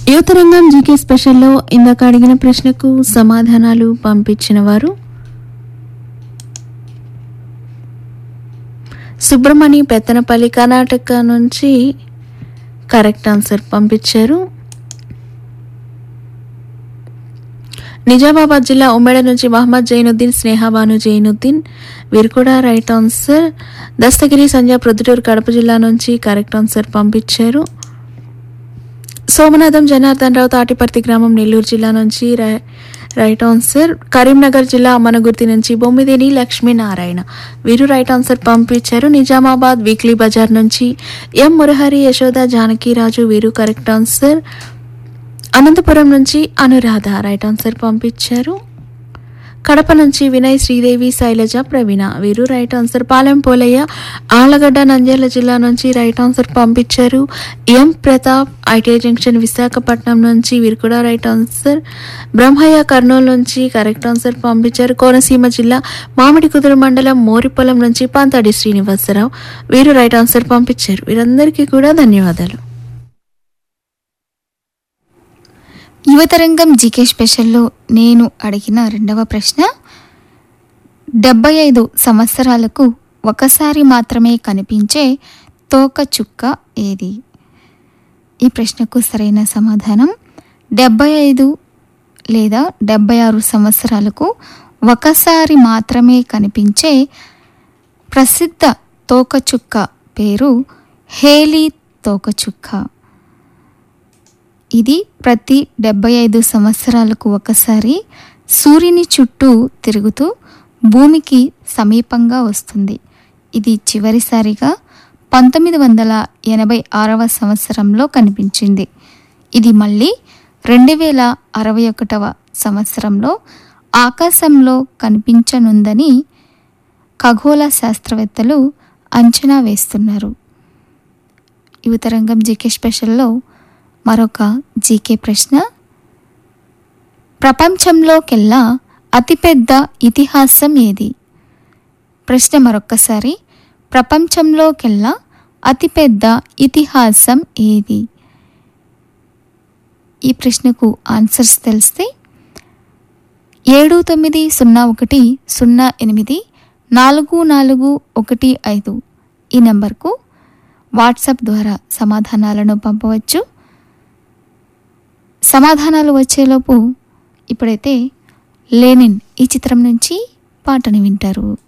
యువతరంగం జీకే స్పెషల్లో ఇందాక అడిగిన ప్రశ్నకు సమాధానాలు పంపించిన వారు సుబ్రమణి పెత్తనపల్లి కర్ణాటక నుంచి కరెక్ట్ ఆన్సర్ పంపించారు నిజామాబాద్ జిల్లా ఉమ్మడి నుంచి మహమ్మద్ జైనుద్దీన్ స్నేహాబాను జైనుద్దీన్ వీరు కూడా రైట్ ఆన్సర్ దస్తగిరి సంజయ్ ప్రొద్దుటూరు కడప జిల్లా నుంచి కరెక్ట్ ఆన్సర్ పంపించారు సోమనాథం జనార్దన్ రావు తాటిపర్తి గ్రామం నెల్లూరు జిల్లా నుంచి రై- రైట్ ఆన్సర్ కరీంనగర్ జిల్లా అమ్మనగుర్తి నుంచి బొమ్మిదేని లక్ష్మీనారాయణ వీరు రైట్ ఆన్సర్ పంపించారు నిజామాబాద్ వీక్లీ బజార్ నుంచి ఎం మురహరి యశోద జానకిరాజు వీరు కరెక్ట్ ఆన్సర్ అనంతపురం నుంచి అనురాధ రైట్ ఆన్సర్ పంపించారు కడప నుంచి వినయ్ శ్రీదేవి శైలజ ప్రవీణ వీరు రైట్ ఆన్సర్ పాలెం పోలయ్య ఆళ్లగడ్డ నంద్యాల జిల్లా నుంచి రైట్ ఆన్సర్ పంపించారు M Pratap ITI junction Visakhapatnam నుంచి వీరు కూడా రైట్ ఆన్సర్ బ్రహ్మయ్య కర్నూలు నుంచి కరెక్ట్ ఆన్సర్ పంపించారు కోనసీమ జిల్లా మామిడి కుదురు మండలం మోరిపొలం నుంచి పంతడి శ్రీనివాసరావు వీరు రైట్ ఆన్సర్ పంపించారు వీరందరికీ కూడా ధన్యవాదాలు యువతరంగం జీకే స్పెషల్లో నేను అడిగిన రెండవ ప్రశ్న డెబ్బై ఐదు సంవత్సరాలకు ఒకసారి మాత్రమే కనిపించే తోక చుక్క ఏది ఈ ప్రశ్నకు సరైన సమాధానం డెబ్బై ఐదు లేదా డెబ్బై ఆరు సంవత్సరాలకు ఒకసారి మాత్రమే కనిపించే ప్రసిద్ధ తోకచుక్క పేరు హేలీ తోకచుక్క ఇది ప్రతి డెబ్బై ఐదు సంవత్సరాలకు ఒకసారి సూర్యుని చుట్టూ తిరుగుతూ భూమికి సమీపంగా వస్తుంది ఇది చివరిసారిగా పంతొమ్మిది వందల ఎనభై ఆరవ సంవత్సరంలో కనిపించింది ఇది మళ్ళీ రెండు వేల అరవై ఒకటవ సంవత్సరంలో ఆకాశంలో కనిపించనుందని ఖగోళ శాస్త్రవేత్తలు అంచనా వేస్తున్నారు యువతరంగం జీకే స్పెషల్లో మరొక జీకే ప్రశ్న ప్రపంచంలోకెల్లా అతిపెద్ద ఇతిహాసం ఏది ప్రశ్న మరొక్కసారి ప్రపంచంలోకెల్లా అతిపెద్ద ఇతిహాసం ఏది ఈ ప్రశ్నకు ఆన్సర్స్ తెలిస్తే ఏడు తొమ్మిది సున్నా ఒకటి సున్నా ఎనిమిది నాలుగు నాలుగు ఒకటి ఐదు ఈ నంబర్కు వాట్సాప్ ద్వారా సమాధానాలను పంపవచ్చు సమాధానాలు వచ్చేలోపు ఇప్పుడైతే లేనిన్ ఈ చిత్రం నుంచి పాటను వింటారు